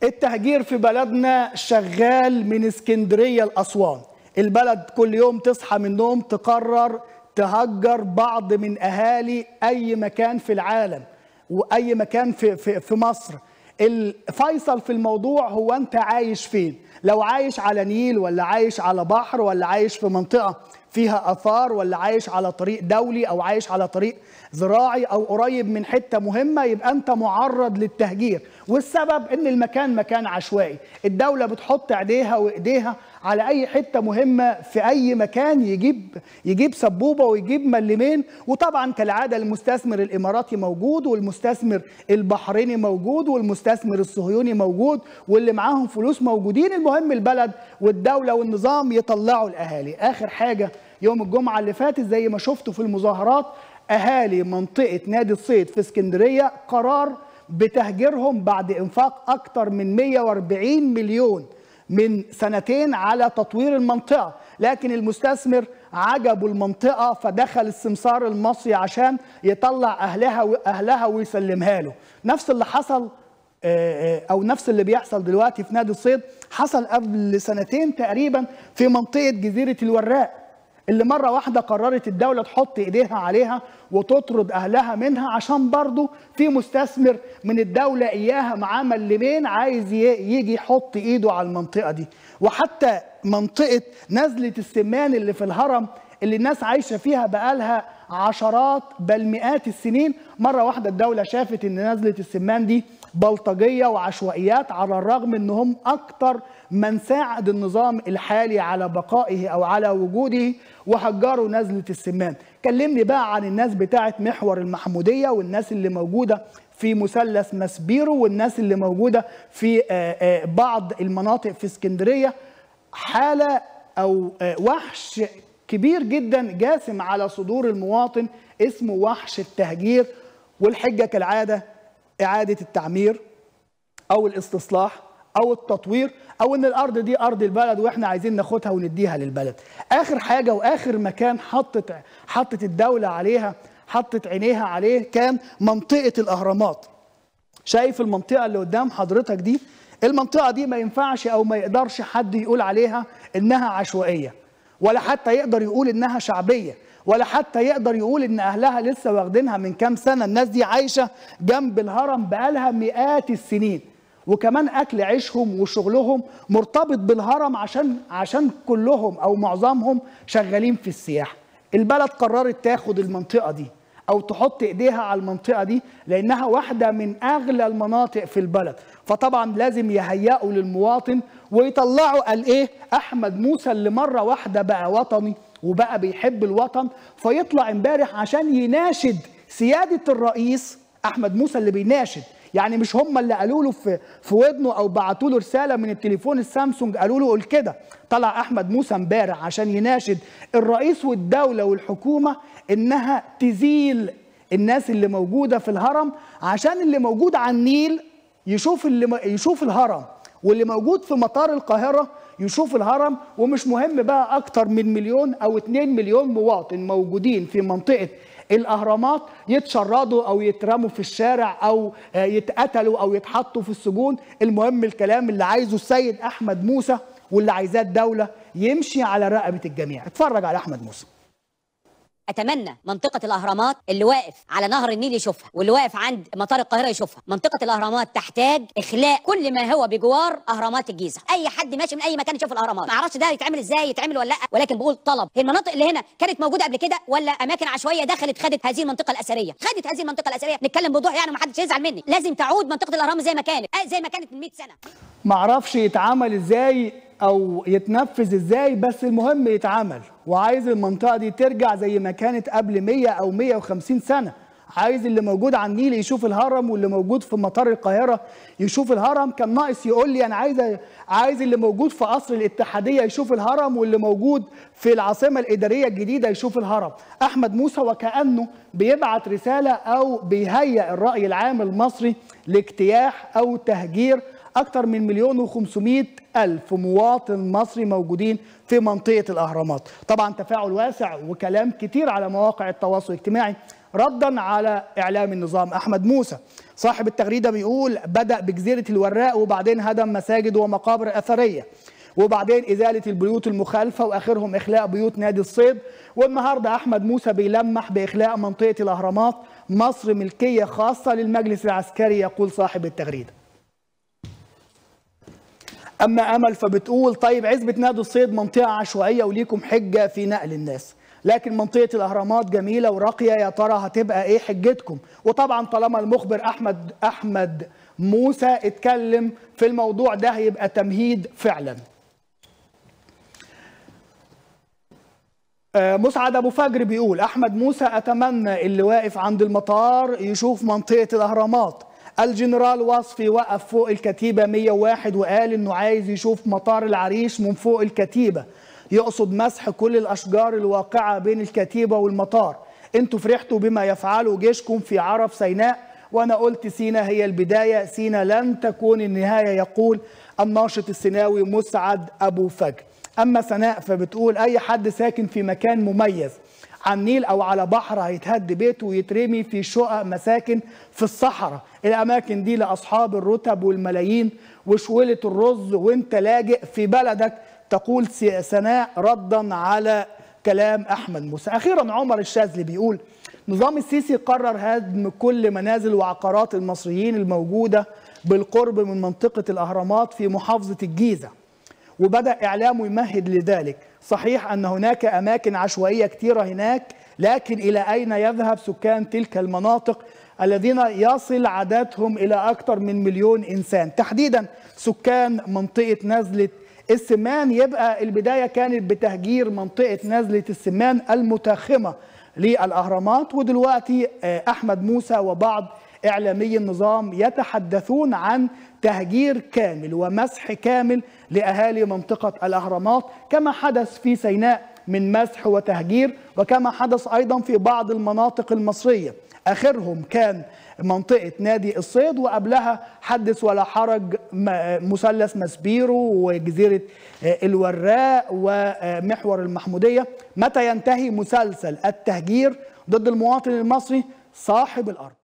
التهجير في بلدنا شغال من اسكندرية لأسوان البلد كل يوم تصحى من النوم تقرر تهجر بعض من أهالي أي مكان في العالم وأي مكان في, في, في مصر الفيصل في الموضوع هو أنت عايش فين لو عايش على نيل ولا عايش على بحر ولا عايش في منطقة فيها اثار ولا عايش على طريق دولي او عايش على طريق زراعي او قريب من حته مهمه يبقى انت معرض للتهجير والسبب ان المكان مكان عشوائي الدوله بتحط ايديها وايديها على اي حته مهمه في اي مكان يجيب يجيب سبوبه ويجيب ملمين وطبعا كالعاده المستثمر الاماراتي موجود والمستثمر البحريني موجود والمستثمر الصهيوني موجود واللي معاهم فلوس موجودين المهم البلد والدوله والنظام يطلعوا الاهالي اخر حاجه يوم الجمعه اللي فاتت زي ما شفتوا في المظاهرات اهالي منطقه نادي الصيد في اسكندريه قرار بتهجيرهم بعد انفاق اكثر من 140 مليون من سنتين على تطوير المنطقه لكن المستثمر عجبه المنطقه فدخل السمسار المصري عشان يطلع اهلها واهلها ويسلمها له نفس اللي حصل او نفس اللي بيحصل دلوقتي في نادي الصيد حصل قبل سنتين تقريبا في منطقه جزيره الوراق اللي مرة واحدة قررت الدولة تحط إيديها عليها وتطرد أهلها منها عشان برضو في مستثمر من الدولة إياها معاه ملمين عايز يجي يحط إيده على المنطقة دي وحتى منطقة نزلة السمان اللي في الهرم اللي الناس عايشة فيها بقالها عشرات بل مئات السنين مرة واحدة الدولة شافت إن نزلة السمان دي بلطجية وعشوائيات على الرغم أنهم أكثر من ساعد النظام الحالي على بقائه أو على وجوده وهجروا نزلة السمان كلمني بقى عن الناس بتاعة محور المحمودية والناس اللي موجودة في مثلث مسبيرو والناس اللي موجودة في بعض المناطق في اسكندرية حالة أو وحش كبير جدا جاسم على صدور المواطن اسمه وحش التهجير والحجة كالعادة إعادة التعمير أو الاستصلاح أو التطوير أو إن الأرض دي أرض البلد وإحنا عايزين ناخدها ونديها للبلد. آخر حاجة وآخر مكان حطت حطت الدولة عليها حطت عينيها عليه كان منطقة الأهرامات. شايف المنطقة اللي قدام حضرتك دي؟ المنطقة دي ما ينفعش أو ما يقدرش حد يقول عليها إنها عشوائية ولا حتى يقدر يقول إنها شعبية ولا حتى يقدر يقول ان اهلها لسه واخدينها من كام سنه الناس دي عايشه جنب الهرم بقالها مئات السنين وكمان اكل عيشهم وشغلهم مرتبط بالهرم عشان عشان كلهم او معظمهم شغالين في السياحه البلد قررت تاخد المنطقه دي او تحط ايديها على المنطقه دي لانها واحده من اغلى المناطق في البلد فطبعا لازم يهيئوا للمواطن ويطلعوا قال ايه احمد موسى اللي مره واحده بقى وطني وبقى بيحب الوطن فيطلع امبارح عشان يناشد سياده الرئيس احمد موسى اللي بيناشد يعني مش هم اللي قالوا له في في ودنه او بعتوا له رساله من التليفون السامسونج قالوا له قول كده طلع احمد موسى امبارح عشان يناشد الرئيس والدوله والحكومه انها تزيل الناس اللي موجوده في الهرم عشان اللي موجود على النيل يشوف اللي يشوف الهرم واللي موجود في مطار القاهره يشوف الهرم ومش مهم بقى اكتر من مليون او 2 مليون مواطن موجودين في منطقه الاهرامات يتشردوا او يترموا في الشارع او يتقتلوا او يتحطوا في السجون المهم الكلام اللي عايزه السيد احمد موسى واللي عايزاه الدوله يمشي على رقبه الجميع اتفرج على احمد موسى اتمنى منطقه الاهرامات اللي واقف على نهر النيل يشوفها واللي واقف عند مطار القاهره يشوفها منطقه الاهرامات تحتاج اخلاء كل ما هو بجوار اهرامات الجيزه اي حد ماشي من اي مكان يشوف الاهرامات ما اعرفش ده يتعمل ازاي يتعمل ولا لا ولكن بقول طلب هي المناطق اللي هنا كانت موجوده قبل كده ولا اماكن عشوائيه دخلت خدت هذه المنطقه الاثريه خدت هذه المنطقه الاثريه نتكلم بوضوح يعني ما حدش يزعل مني لازم تعود منطقه الاهرام زي ما كانت آه زي ما كانت من 100 سنه ما اعرفش يتعمل ازاي او يتنفذ ازاي بس المهم يتعمل وعايز المنطقه دي ترجع زي ما كانت قبل 100 او 150 سنه عايز اللي موجود على النيل يشوف الهرم واللي موجود في مطار القاهره يشوف الهرم كان ناقص يقول لي انا عايز عايز اللي موجود في قصر الاتحاديه يشوف الهرم واللي موجود في العاصمه الاداريه الجديده يشوف الهرم احمد موسى وكانه بيبعت رساله او بيهيئ الراي العام المصري لاجتياح او تهجير أكثر من مليون وخمسمائة ألف مواطن مصري موجودين في منطقة الأهرامات طبعا تفاعل واسع وكلام كتير على مواقع التواصل الاجتماعي ردا على اعلام النظام احمد موسى صاحب التغريده بيقول بدا بجزيره الوراق وبعدين هدم مساجد ومقابر اثريه وبعدين ازاله البيوت المخالفه واخرهم اخلاء بيوت نادي الصيد والنهارده احمد موسى بيلمح باخلاء منطقه الاهرامات مصر ملكيه خاصه للمجلس العسكري يقول صاحب التغريده اما امل فبتقول طيب عزبه نادي الصيد منطقه عشوائيه وليكم حجه في نقل الناس لكن منطقه الاهرامات جميله وراقيه يا ترى هتبقى ايه حجتكم وطبعا طالما المخبر احمد احمد موسى اتكلم في الموضوع ده هيبقى تمهيد فعلا مسعد ابو فجر بيقول احمد موسى اتمنى اللي واقف عند المطار يشوف منطقه الاهرامات الجنرال وصفي وقف فوق الكتيبه 101 وقال انه عايز يشوف مطار العريش من فوق الكتيبه يقصد مسح كل الاشجار الواقعه بين الكتيبه والمطار انتوا فرحتوا بما يفعله جيشكم في عرف سيناء وانا قلت سينا هي البدايه سينا لن تكون النهايه يقول الناشط السيناوي مسعد ابو فجر اما سناء فبتقول اي حد ساكن في مكان مميز على النيل او على بحر هيتهد بيته ويترمي في شقق مساكن في الصحراء الاماكن دي لاصحاب الرتب والملايين وشوله الرز وانت لاجئ في بلدك تقول سناء ردا على كلام احمد موسى اخيرا عمر الشاذلي بيقول نظام السيسي قرر هدم كل منازل وعقارات المصريين الموجوده بالقرب من منطقه الاهرامات في محافظه الجيزه وبدا اعلامه يمهد لذلك صحيح ان هناك اماكن عشوائيه كثيره هناك لكن الى اين يذهب سكان تلك المناطق الذين يصل عددهم الى اكثر من مليون انسان تحديدا سكان منطقه نزله السمان يبقى البدايه كانت بتهجير منطقه نزله السمان المتاخمه للاهرامات ودلوقتي احمد موسى وبعض اعلامي النظام يتحدثون عن تهجير كامل ومسح كامل لاهالي منطقه الاهرامات كما حدث في سيناء من مسح وتهجير وكما حدث ايضا في بعض المناطق المصريه اخرهم كان منطقه نادي الصيد وقبلها حدث ولا حرج مثلث مسبيرو وجزيره الوراق ومحور المحموديه متى ينتهي مسلسل التهجير ضد المواطن المصري صاحب الارض